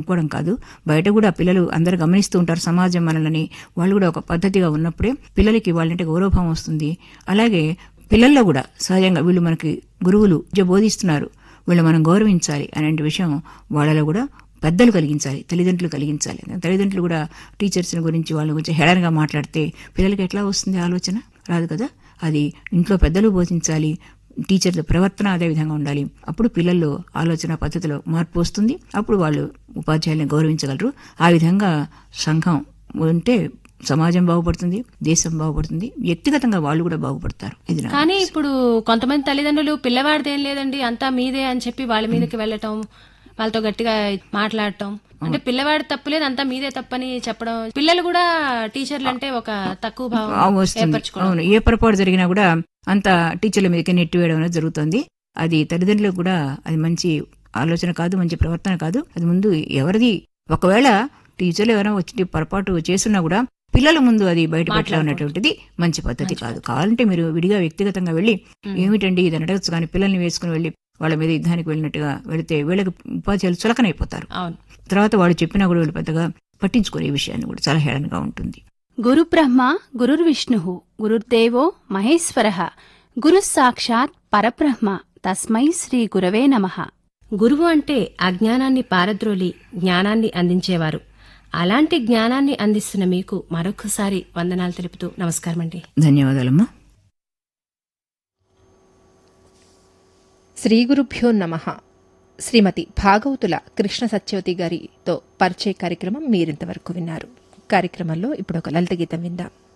చెప్పుకోవడం కాదు బయట కూడా పిల్లలు అందరు గమనిస్తూ ఉంటారు సమాజం మనల్ని వాళ్ళు కూడా ఒక పద్ధతిగా ఉన్నప్పుడే పిల్లలకి వాళ్ళంటే గౌరవభావం వస్తుంది అలాగే పిల్లల్లో కూడా సహజంగా వీళ్ళు మనకి గురువులు విద్య బోధిస్తున్నారు వీళ్ళు మనం గౌరవించాలి అనే విషయం వాళ్ళలో కూడా పెద్దలు కలిగించాలి తల్లిదండ్రులు కలిగించాలి తల్లిదండ్రులు కూడా టీచర్స్ గురించి వాళ్ళ గురించి హేళనగా మాట్లాడితే పిల్లలకి ఎట్లా వస్తుంది ఆలోచన రాదు కదా అది ఇంట్లో పెద్దలు బోధించాలి టీచర్ల ప్రవర్తన అదే విధంగా ఉండాలి అప్పుడు పిల్లల్లో ఆలోచన పద్ధతిలో మార్పు వస్తుంది అప్పుడు వాళ్ళు ఉపాధ్యాయుల్ని గౌరవించగలరు ఆ విధంగా సంఘం ఉంటే సమాజం బాగుపడుతుంది దేశం బాగుపడుతుంది వ్యక్తిగతంగా వాళ్ళు కూడా బాగుపడతారు ఇది నా కానీ ఇప్పుడు కొంతమంది తల్లిదండ్రులు పిల్లవాడిదేం లేదండి అంతా మీదే అని చెప్పి వాళ్ళ మీదకి వెళ్ళటం వాళ్ళతో గట్టిగా మాట్లాడటం అంటే పిల్లవాడి తప్పులేదు అంతా మీదే తప్పని చెప్పడం పిల్లలు కూడా టీచర్లు అంటే ఒక తక్కువ ఆ, భావం వస్తుంది ఏర్పరచుకోవడం అవును ఏ పొరపాటు జరిగినా కూడా అంత టీచర్ల మీదకి నెట్టివేయడం అనేది జరుగుతుంది అది తల్లిదండ్రులకు కూడా అది మంచి ఆలోచన కాదు మంచి ప్రవర్తన కాదు అది ముందు ఎవరిది ఒకవేళ టీచర్లు ఎవరైనా వచ్చి పొరపాటు చేస్తున్నా కూడా పిల్లల ముందు అది బయట పెట్టడం అనేటువంటిది మంచి పద్ధతి కాదు కావాలంటే మీరు విడిగా వ్యక్తిగతంగా వెళ్ళి ఏమిటండి ఇది అడగచ్చు కానీ పిల్లల్ని వేసుకుని వెళ్ళి వాళ్ళ మీద యుద్ధానికి వెళ్ళినట్టుగా వెళితే వీళ్ళకి ఉపాధ్యాయులు చులకనైపోతారు అవును తర్వాత వాళ్ళు చెప్పినా కూడా వీళ్ళు పెద్దగా పట్టించుకునే విషయాన్ని కూడా చాలా హేళనగా ఉంటుంది గురుబ్రహ్మ గురుర్విష్ణుః గురుర్దేవో మహేశ్వరః గురుః సాక్షాత్ పరబ్రహ్మ తస్మై శ్రీ గురవే నమః గురువు అంటే అజ్ఞానాన్ని పారద్రోలి జ్ఞానాన్ని అందించేవారు అలాంటి జ్ఞానాన్ని అందిస్తున్న మీకు మరొకసారి వందనాలు తెలుపుతూ నమస్కారం అండి ధన్యవాదాలమ్మా శ్రీ గురుభ్యో నమ శ్రీమతి భాగవతుల కృష్ణ సత్యవతి గారితో పరిచయ కార్యక్రమం మీరింతవరకు విన్నారు కార్యక్రమంలో ఇప్పుడు ఒక లలిత గీతం విందాం